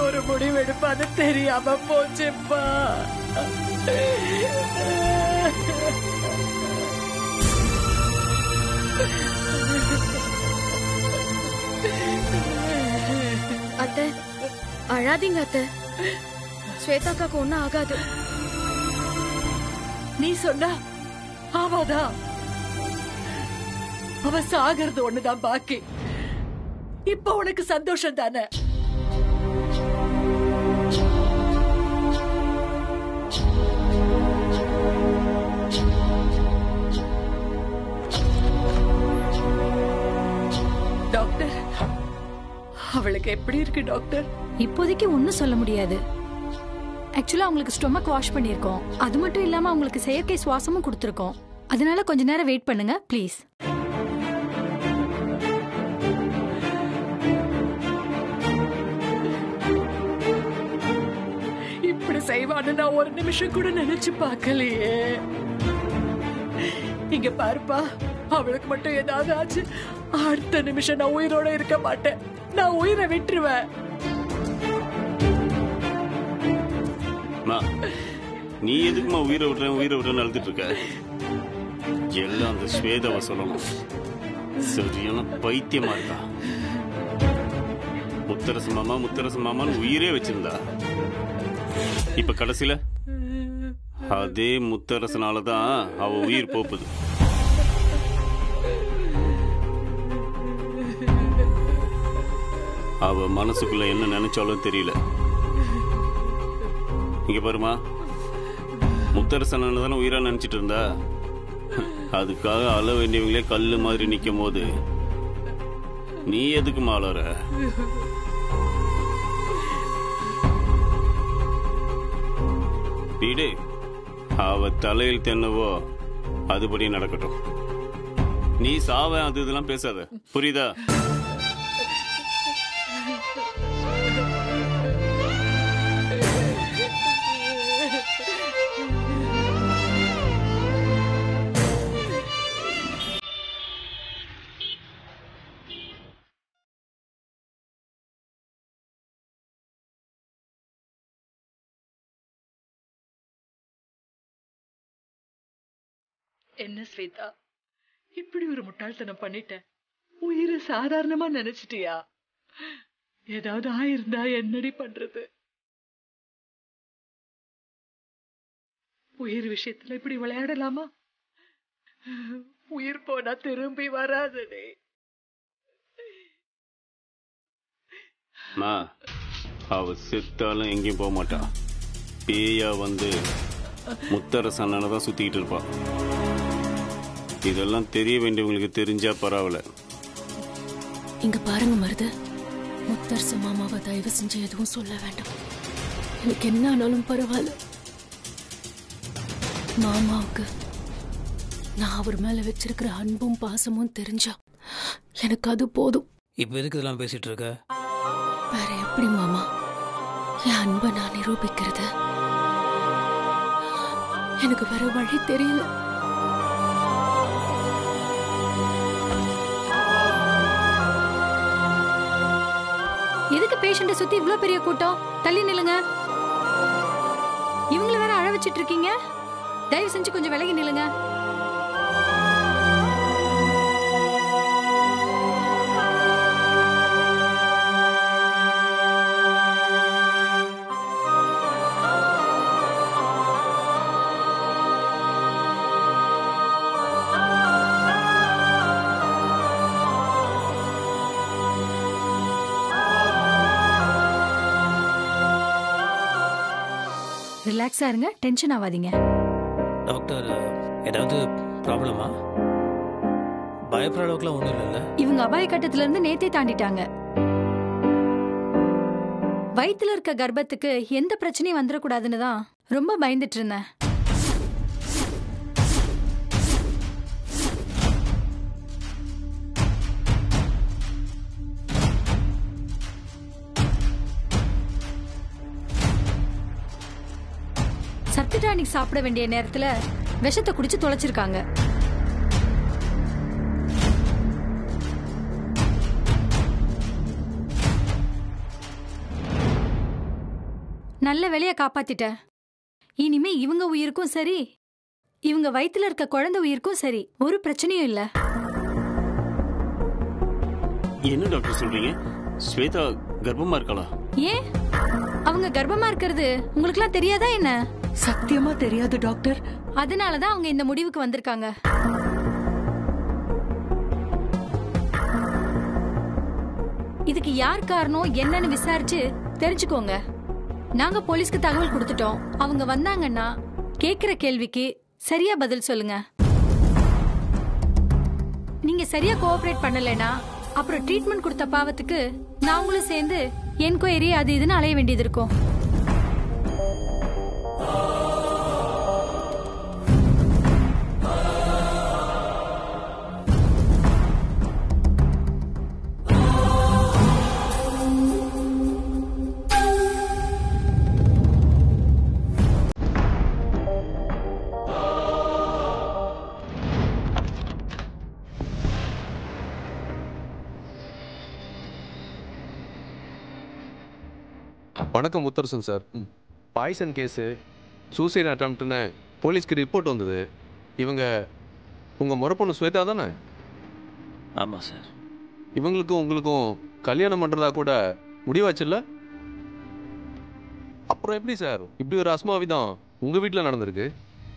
ஒரு முடிவு எடுப்பான்னு தெரியாம போச்சுப்பா அத்தை அழாதீங்க அத்தை ஸ்வேதாக்காக்கு ஒண்ணும் ஆகாது நீ சொன்னா ஆமாதா அவ சாகிறது ஒண்ணுதான் பாக்கி இப்ப உனக்கு சந்தோஷம் தானே டாக்டர் அவளுக்கு எப்படி இருக்கு டாக்டர் இப்போதைக்கு ஒன்றும் சொல்ல முடியாது ஆக்சுவலாக அவங்களுக்கு ஸ்டொமக் வாஷ் பண்ணியிருக்கோம் அது மட்டும் இல்லாமல் அவங்களுக்கு செயற்கை சுவாசமும் கொடுத்துருக்கோம் அதனால கொஞ்ச நேரம் வெயிட் பண்ணுங்க ப்ளீஸ் இப்படி செய்வான்னு நான் ஒரு நிமிஷம் கூட நினைச்சு பார்க்கலையே இங்க பாருப்பா அவளுக்கு மட்டும் ஏதாவது ஆச்சு அடுத்த நிமிஷம் நான் உயிரோட இருக்க மாட்டேன் நான் உயிரை விட்டுருவேன் அம்மா, நீ எதுக்குமா உயிரை விடுறேன் உயிரை விடுறேன்னு அழுதுட்டு இருக்க எல்லாம் அந்த ஸ்வேதாவை சொல்லணும் சரியான பைத்தியமா இருக்கா முத்தரசு மாமா முத்தரசு மாமான்னு உயிரே வச்சிருந்தா இப்ப கடைசியில அதே முத்தரசனால தான் அவ உயிர் போப்புது அவ மனசுக்குள்ள என்ன நினைச்சாலும் தெரியல இங்க பாருமா முத்தரசனால தானே உயிரா நினைச்சிட்டு இருந்தா அதுக்காக அழ வேண்டியவங்களே கல்லு மாதிரி நிக்கும் போது நீ எதுக்கு மாளற வீடு அவ தலையில் தென்னவோ அதுபடி நடக்கட்டும் நீ சாவ அது இதெல்லாம் பேசாத புரியுதா என்ன ஸ்வேதா இப்படி ஒரு முட்டாள்தனம் பண்ணிட்டேன் உயிரை சாதாரணமா நினைச்சிட்டியா ஏதாவது ஆயிருந்தா என்னடி பண்றது உயிர் விஷயத்துல இப்படி விளையாடலாமா உயிர் போனா திரும்பி வராதுடே மா அவ செத்தாலும் எங்கேயும் போக மாட்டா பேயா வந்து முத்தரசனால தான் சுத்திக்கிட்டு இருப்பா இதெல்லாம் தெரிய வேண்டியவங்களுக்கு தெரிஞ்சா பரவாயில்ல இங்க பாருங்க மருது முத்தரசு மாமாவை தயவு செஞ்சு எதுவும் சொல்ல வேண்டாம் எனக்கு என்ன ஆனாலும் பரவாயில்ல மாமாவுக்கு நான் அவர் மேல வச்சிருக்கிற அன்பும் பாசமும் தெரிஞ்சா எனக்கு அது போதும் இப்போ எதுக்கு இதெல்லாம் பேசிட்டு இருக்க வேற எப்படி மாமா என் அன்பை நான் நிரூபிக்கிறது எனக்கு வேற வழி தெரியல எதுக்கு பேஷண்ட்டை சுத்தி இவ்ளோ பெரிய கூட்டம் தள்ளி நில்லுங்க இவங்கள வேற அழ வச்சிட்டு இருக்கீங்க தயவு செஞ்சு கொஞ்சம் விலகி நில்லுங்க ரிலாக்ஸா இருங்க டென்ஷன் ஆகாதீங்க டாக்டர் ஏதாவது ப்ராப்ளமா பயப்படுற அளவுக்குலாம் ஒன்றும் இல்லைல்ல இவங்க அபாய கட்டத்துல இருந்து நேத்தே தாண்டிட்டாங்க வயித்துல இருக்க கர்ப்பத்துக்கு எந்த பிரச்சனையும் வந்துடக்கூடாதுன்னு தான் ரொம்ப பயந்துட்டு இருந்தேன் சத்து டானிக் சாப்பிட வேண்டிய நேரத்துல விஷத்தை குடிச்சு தொலைச்சிருக்காங்க நல்ல வேலைய காப்பாத்திட்ட இனிமே இவங்க உயிருக்கும் சரி இவங்க வயித்துல இருக்க குழந்தை உயிருக்கும் சரி ஒரு பிரச்சனையும் இல்ல என்ன டாக்டர் சொல்றீங்க ஸ்வேதா கர்ப்பமா இருக்காளா ஏன் அவங்க கர்ப்பமா இருக்கிறது உங்களுக்குலாம் தெரியாதா என்ன சத்தியமா தெரியாது டாக்டர் அதனாலதான் அவங்க இந்த முடிவுக்கு வந்திருக்காங்க இதுக்கு யார் காரணம் என்னன்னு விசாரிச்சு தெரிஞ்சுக்கோங்க நாங்க போலீஸ்க்கு தகவல் கொடுத்துட்டோம் அவங்க வந்தாங்கன்னா கேக்குற கேள்விக்கு சரியா பதில் சொல்லுங்க நீங்க சரியா கோஆபரேட் பண்ணலைனா அப்புறம் ட்ரீட்மெண்ட் கொடுத்த பாவத்துக்கு நாங்களும் சேர்ந்து என்கொயரி அது இதுன்னு அலைய வேண்டியது இருக்கும் வணக்கம் Mutharasan sir poison case suicide அட்டம்ப்ட்னு போலீஸ்க்கு ரிப்போர்ட் வந்தது இவங்க உங்கள் முறப்பொண்ணு ஸ்வேதா தானே ஆமாம் சார் இவங்களுக்கும் உங்களுக்கும் கல்யாணம் பண்ணுறதா கூட முடிவாச்சுல்ல அப்புறம் எப்படி சார் இப்படி ஒரு அஸ்மாவிதம் உங்கள் வீட்டில் நடந்திருக்கு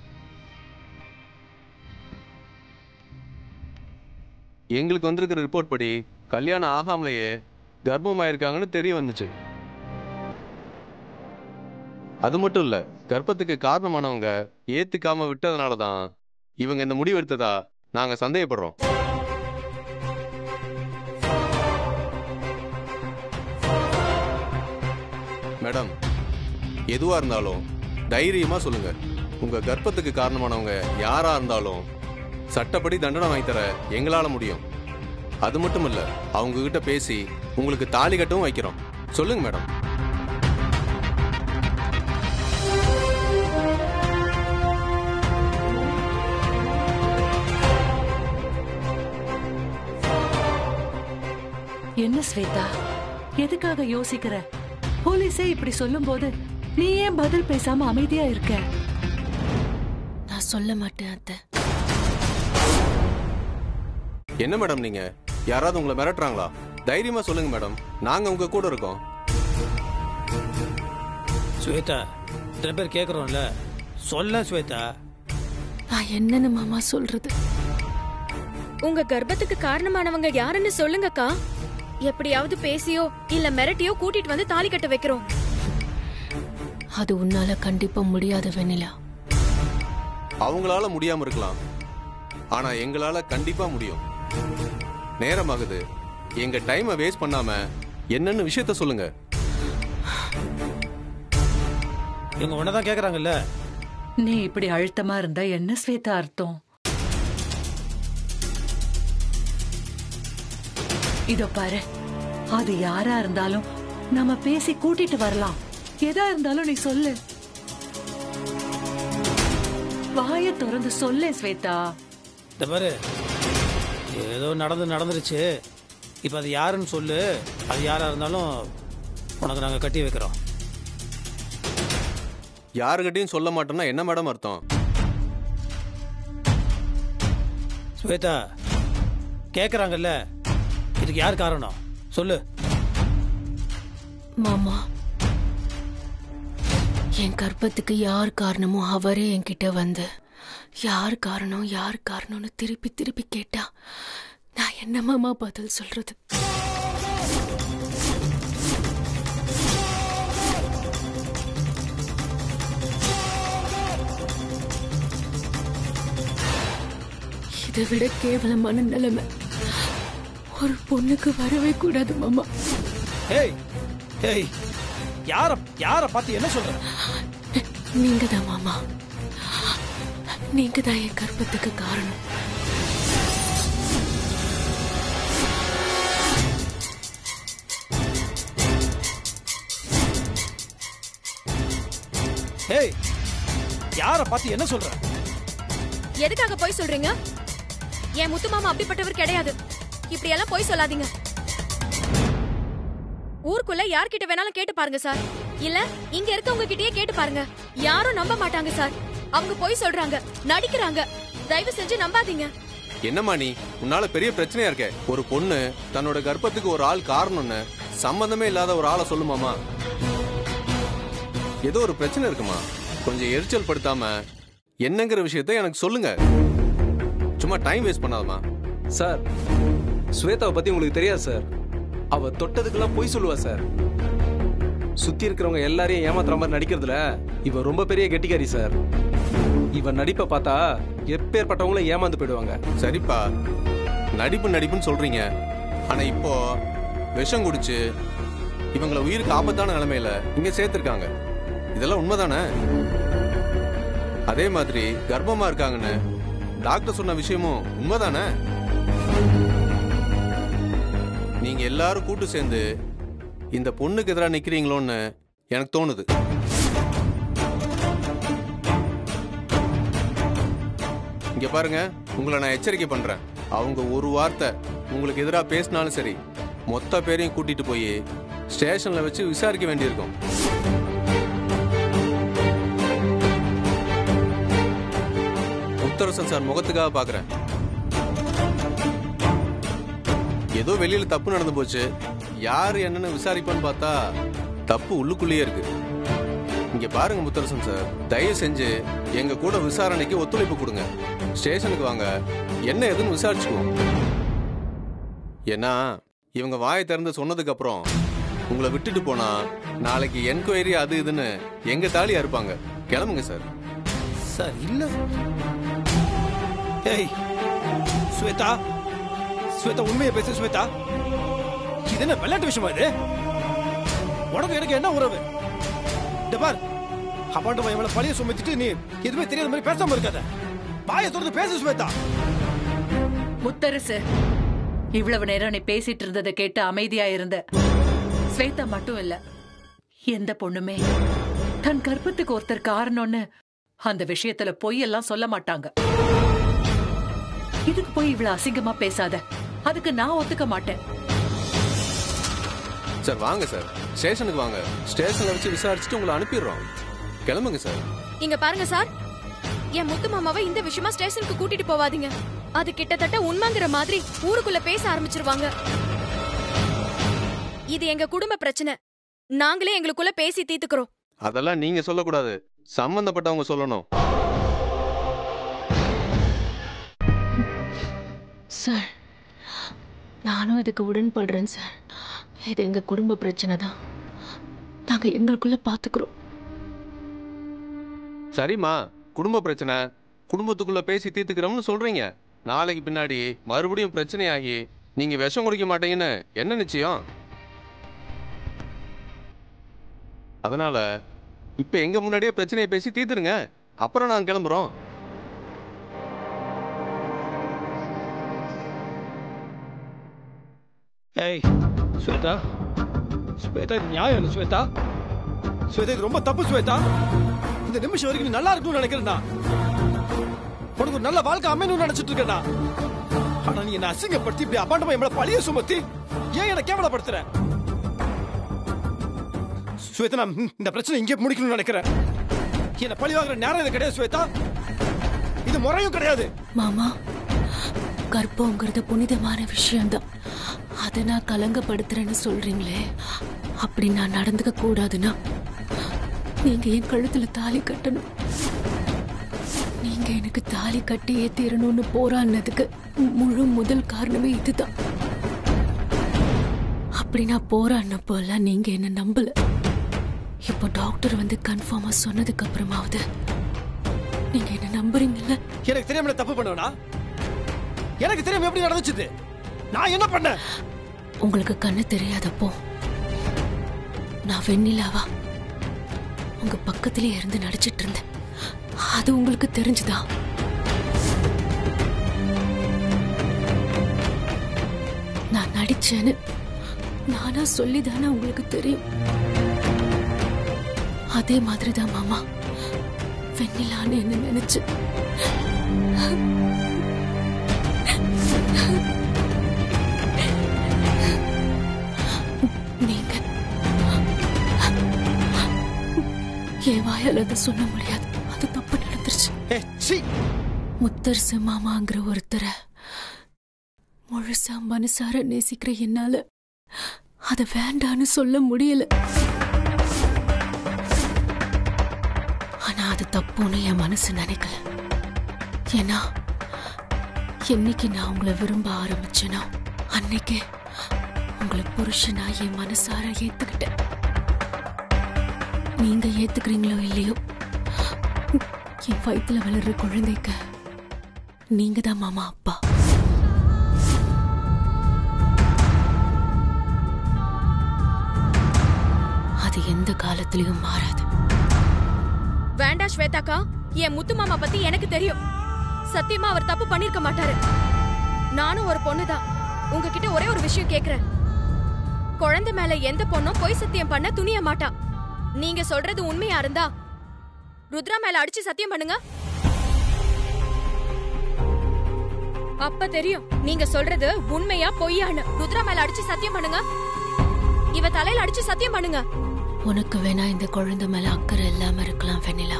எங்களுக்கு வந்திருக்கிற ரிப்போர்ட் படி கல்யாணம் ஆகாமலேயே கர்ப்பமாயிருக்காங்கன்னு தெரிய வந்துச்சு அது மட்டும் இல்ல கர்ப்பத்துக்கு காரணமானவங்க ஏத்துக்காம விட்டதுனால தான் இவங்க இந்த முடிவு எடுத்ததா நாங்க சந்தேகப்படுறோம் மேடம் எதுவா இருந்தாலும் தைரியமா சொல்லுங்க உங்க கர்ப்பத்துக்கு காரணமானவங்க யாரா இருந்தாலும் சட்டப்படி தண்டனை வாங்கி தர எங்களால முடியும் அது மட்டும் இல்ல அவங்க கிட்ட பேசி உங்களுக்கு தாலி கட்டவும் வைக்கிறோம் சொல்லுங்க மேடம் என்ன ஸ்வேதா எதுக்காக யோசிக்கிற போலீஸே இப்படி சொல்லும்போது நீ ஏன் பதில் பேசாம அமைதியா இருக்க நான் சொல்ல மாட்டேன் அத்தை என்ன மேடம் நீங்க யாராவது உங்களை மிரட்டுறாங்களா தைரியமா சொல்லுங்க மேடம் நாங்க உங்க கூட இருக்கோம் ஸ்வேதா இத்தனை பேர் கேட்குறோம்ல சொல்ல ஸ்வேதா நான் என்னன்னு மாமா சொல்றது உங்க கர்ப்பத்துக்கு காரணமானவங்க யாருன்னு சொல்லுங்கக்கா எப்படியாவது பேசியோ இல்ல மிரட்டியோ கூட்டிட்டு வந்து தாலி கட்ட வைக்கிறோம் அது உன்னால கண்டிப்பா முடியாது வெண்ணிலா அவங்களால முடியாம இருக்கலாம் ஆனா எங்களால கண்டிப்பா முடியும் நேரமாகுது எங்க டைமை வேஸ்ட் பண்ணாம என்னன்னு விஷயத்த சொல்லுங்க இவங்க ஒன்றை தான் கேட்குறாங்கல்ல நீ இப்படி அழுத்தமா இருந்தா என்ன ஸ்வேதா அர்த்தம் இதோ பாரு அது யாரா இருந்தாலும் நம்ம பேசி கூட்டிட்டு வரலாம் எதா இருந்தாலும் நீ சொல்லு வாய திறந்து சொல்ல ஸ்வேதா இந்த பாரு ஏதோ நடந்து நடந்துருச்சு இப்போ அது யாருன்னு சொல்லு அது யாராக இருந்தாலும் உனக்கு நாங்கள் கட்டி வைக்கிறோம் யாருகிட்டயும் சொல்ல மாட்டோம்னா என்ன மேடம் அர்த்தம் ஸ்வேதா கேட்குறாங்கல்ல இதுக்கு யார் காரணம் சொல்லு மாமா என் கர்ப்பத்துக்கு யார் காரணமோ அவரே என்கிட்ட வந்து யார் காரணம் யார் காரணம்னு திருப்பி திருப்பி கேட்டா நான் என்ன மாமா பதில் சொல்றது இதை விட கேவலமான நிலைமை ஒரு பொண்ணுக்கு வரவே கூடாது மாமா ஏய் ஏய் யார யார பார்த்து என்ன சொல்ற நீங்க தான் மாமா நீங்க தான் என் கர்ப்பத்துக்கு காரணம் ஏய் யார பார்த்து என்ன சொல்ற எதுக்காக போய் சொல்றீங்க என் முத்து மாமா அப்படிப்பட்டவர் கிடையாது இப்படி எல்லாம் போய் சொல்லாதீங்க ஊருக்குள்ள யார்கிட்ட வேணாலும் கேட்டு பாருங்க சார் இல்ல இங்க இருக்கவங்க கிட்டயே கேட்டு பாருங்க யாரும் நம்ப மாட்டாங்க சார் அவங்க போய் சொல்றாங்க நடிக்கிறாங்க தயவு செஞ்சு நம்பாதீங்க என்னம்மா நீ உன்னால பெரிய பிரச்சனையா இருக்க ஒரு பொண்ணு தன்னோட கர்ப்பத்துக்கு ஒரு ஆள் காரணம்னு சம்பந்தமே இல்லாத ஒரு ஆளை சொல்லுமாமா ஏதோ ஒரு பிரச்சனை இருக்குமா கொஞ்சம் எரிச்சல் படுத்தாம என்னங்கிற விஷயத்த எனக்கு சொல்லுங்க சும்மா டைம் வேஸ்ட் பண்ணாதம்மா சார் ஸ்வேதாவை பத்தி உங்களுக்கு தெரியாது சார் அவ தொட்டதுக்கெல்லாம் பொய் சொல்லுவா சார் சுத்தி இருக்கிறவங்க எல்லாரையும் ஏமாத்துற மாதிரி நடிக்கிறதுல இவ ரொம்ப பெரிய கெட்டிக்காரி சார் இவ நடிப்பை பார்த்தா எப்பேற்பட்டவங்களும் ஏமாந்து போயிடுவாங்க சரிப்பா நடிப்பு நடிப்புன்னு சொல்றீங்க ஆனா இப்போ விஷம் குடிச்சு இவங்கள உயிருக்கு ஆபத்தான நிலைமையில இங்க சேர்த்திருக்காங்க இதெல்லாம் உண்மைதானே அதே மாதிரி கர்ப்பமா இருக்காங்கன்னு டாக்டர் சொன்ன விஷயமும் உண்மைதானே நீங்க எல்லாரும் கூட்டு சேர்ந்து இந்த பொண்ணுக்கு எதிராக நிக்கிறீங்களோன்னு எனக்கு தோணுது இங்க பாருங்க உங்களை நான் எச்சரிக்கை பண்றேன் அவங்க ஒரு வார்த்தை உங்களுக்கு எதிராக பேசினாலும் சரி மொத்த பேரையும் கூட்டிட்டு போய் ஸ்டேஷன்ல வச்சு விசாரிக்க வேண்டியிருக்கும் முத்தரசன் சார் முகத்துக்காக பாக்குறேன் ஏதோ வெளியில தப்பு நடந்து போச்சு யாரு என்னன்னு விசாரிப்பான்னு பார்த்தா தப்பு உள்ளுக்குள்ளேயே இருக்கு இங்க பாருங்க முத்தரசன் சார் தயவு செஞ்சு எங்க கூட விசாரணைக்கு ஒத்துழைப்பு கொடுங்க ஸ்டேஷனுக்கு வாங்க என்ன ஏதுன்னு விசாரிச்சுக்குவோம் ஏன்னா இவங்க வாயை திறந்து சொன்னதுக்கு அப்புறம் உங்களை விட்டுட்டு போனா நாளைக்கு என்கொயரி அது இதுன்னு எங்க தாலியா இருப்பாங்க கிளம்புங்க சார் சார் இல்ல ஏய் ஸ்வேதா ஸ்வேதா உண்மையை பேசு ஸ்வேதா இது என்ன விளையாட்டு விஷயமா இது உனக்கு எனக்கு என்ன உறவு இந்த பார் அப்பாண்ட இவளை பழிய சுமத்திட்டு நீ எதுவுமே தெரியாத மாதிரி பேசாம இருக்காத வாயை திறந்து பேசு ஸ்வேதா முத்தரசு இவ்வளவு நேரம் நீ பேசிட்டு இருந்ததை கேட்டு அமைதியா இருந்த ஸ்வேதா மட்டும் இல்ல எந்த பொண்ணுமே தன் கர்ப்பத்துக்கு ஒருத்தர் காரணம்னு அந்த விஷயத்துல பொய்யெல்லாம் சொல்ல மாட்டாங்க இதுக்கு போய் இவ்வளவு அசிங்கமா பேசாத அதுக்கு நான் ஒத்துக்க மாட்டேன் சார் வாங்க சார் ஸ்டேஷனுக்கு வாங்க ஸ்டேஷன்ல வச்சு விசாரிச்சுட்டு உங்களை அனுப்பிடுறோம் கிளம்புங்க சார் இங்க பாருங்க சார் என் முத்து மாமாவை இந்த விஷயமா ஸ்டேஷனுக்கு கூட்டிட்டு போவாதீங்க அது கிட்டத்தட்ட உண்மைங்கிற மாதிரி ஊருக்குள்ள பேச ஆரம்பிச்சிருவாங்க இது எங்க குடும்ப பிரச்சனை நாங்களே எங்களுக்குள்ள பேசி தீர்த்துக்கிறோம் அதெல்லாம் நீங்க சொல்லக்கூடாது சம்பந்தப்பட்டவங்க சொல்லணும் சார் நானும் இதுக்கு உடன்படுறேன் சார் இது எங்க குடும்ப பிரச்சனை தான் நாங்க எங்களுக்குள்ள பாத்துக்கிறோம் சரிம்மா குடும்ப பிரச்சனை குடும்பத்துக்குள்ள பேசி தீர்த்துக்கிறோம்னு சொல்றீங்க நாளைக்கு பின்னாடி மறுபடியும் பிரச்சனையாகி நீங்க விஷம் குடிக்க மாட்டீங்கன்னு என்ன நிச்சயம் அதனால இப்ப எங்க முன்னாடியே பிரச்சனையை பேசி தீர்த்துருங்க அப்புறம் நாங்க கிளம்புறோம் ஏய் ஸ்வேதா ஸ்வேதா இது நியாயம் இல்லை ஸ்வேதா ஸ்வேதா இது ரொம்ப தப்பு ஸ்வேதா இந்த நிமிஷம் வரைக்கும் நீ நல்லா இருக்கணும்னு நினைக்கிறேன்டா உனக்கு ஒரு நல்ல வாழ்க்கை அமையணும்னு நினைச்சிட்டு இருக்கேன்டா ஆனா நீ என்ன அசிங்கப்படுத்தி இப்படி அபாண்டமா எம்மள பழிய சுமத்தி ஏன் என்ன கேவலப்படுத்துற ஸ்வேதா நான் இந்த பிரச்சனை இங்கே முடிக்கணும்னு நினைக்கிறேன் என்ன பழி வாங்குற நேரம் இது கிடையாது ஸ்வேதா இது முறையும் கிடையாது மாமா கர்ப்பங்கிறது புனிதமான விஷயம்தான் அதை நான் கலங்கப்படுத்துறேன்னு சொல்றீங்களே அப்படி நான் நடந்துக்க கூடாதுன்னா நீங்க என் கழுத்துல தாலி கட்டணும் நீங்க எனக்கு தாலி கட்டியே தீரணும்னு போராடினதுக்கு முழு முதல் காரணமே இதுதான் அப்படி நான் போராடினப்போல்லாம் நீங்க என்ன நம்பல இப்போ டாக்டர் வந்து கன்ஃபார்மா சொன்னதுக்கு அப்புறமாவது நீங்க என்ன நம்புறீங்கல்ல எனக்கு தெரியாம நான் தப்பு பண்ணுவேனா எனக்கு தெரியாம எப்படி நடந்துச்சு நான் என்ன பண்ணேன் உங்களுக்கு கண்ணு தெரியாதப்போ நான் வெண்ணிலாவா உங்க பக்கத்திலே இருந்து நடிச்சிட்டு இருந்தேன் அது உங்களுக்கு தெரிஞ்சுதா நான் நடிச்சேன்னு நானா சொல்லிதானே உங்களுக்கு தெரியும் அதே மாதிரிதான் மாமா வெண்ணிலான்னு என்ன நினைச்சு நீங்க என் வாயால அதை சொல்ல முடியாது அது தப்பு நடந்துருச்சு ஏ சீ முத்தரசு மாமாங்கிற ஒருத்தரை முழுசா மனசார நேசிக்கிற என்னால அத வேண்டான்னு சொல்ல முடியல ஆனா அது தப்புன்னு என் மனசு நினைக்கல ஏன்னா என்னைக்கு நான் உங்களை விரும்ப ஆரம்பிச்சேனோ அன்னைக்கு உங்களை புருஷனா என் மனசார ஏத்துக்கிட்டேன் நீங்க ஏத்துக்கிறீங்களோ இல்லையோ என் வயித்துல வளர்ற குழந்தைக்கு நீங்க தான் மாமா அப்பா அது எந்த காலத்திலயும் மாறாது வேண்டாம் ஸ்வேதாக்கா என் முத்து மாமா பத்தி எனக்கு தெரியும் சத்தியமா அவர் தப்பு பண்ணிருக்க மாட்டாரு நானும் ஒரு பொண்ணுதான் உங்ககிட்ட ஒரே ஒரு விஷயம் கேக்குறேன் குழந்தை மேல எந்த பொண்ணும் பொய் சத்தியம் பண்ண துணிய மாட்டா நீங்க சொல்றது உண்மையா இருந்தா ருத்ரா மேல அடிச்சு சத்தியம் பண்ணுங்க அப்ப தெரியும் நீங்க சொல்றது உண்மையா பொய்யான்னு ருத்ரா மேல அடிச்சு சத்தியம் பண்ணுங்க இவ தலையில அடிச்சு சத்தியம் பண்ணுங்க உனக்கு வேணா இந்த குழந்தை மேல அக்கறை இல்லாம இருக்கலாம் வெண்ணிலா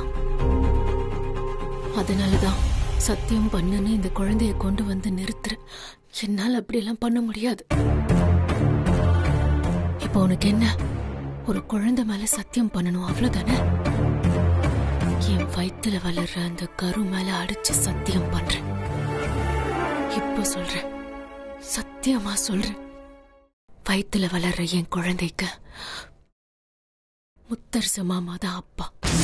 அதனாலதான் சத்தியம் பண்ணுன்னு இந்த குழந்தைய கொண்டு வந்து நிறுத்துற என்னால அப்படியெல்லாம் பண்ண முடியாது இப்போ உனக்கு என்ன ஒரு குழந்தை மேல சத்தியம் பண்ணணும் அவ்வளவுதானே என் வயித்துல வளர்ற அந்த கரு மேல அடிச்சு சத்தியம் பண்றேன் இப்போ சொல்றேன் சத்தியமா சொல்றேன் வயித்துல வளர்ற என் குழந்தைக்கு முத்தரசு மாமா தான் அப்பா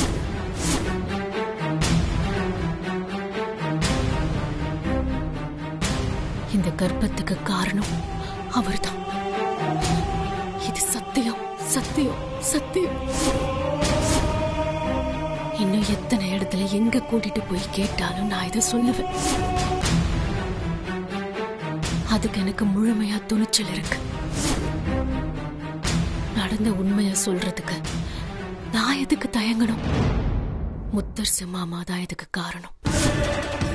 இந்த கர்ப்பத்துக்கு காரணம் அவர்தான் இது சத்தியம் சத்தியம் சத்தியம் இன்னும் எத்தனை இடத்துல எங்க கூட்டிட்டு போய் கேட்டாலும் நான் இதை சொல்லுவேன் அதுக்கு எனக்கு முழுமையா துணிச்சல் இருக்கு நடந்த உண்மைய சொல்றதுக்கு நான் எதுக்கு தயங்கணும் முத்தரசு மாமா தான் இதுக்கு காரணம்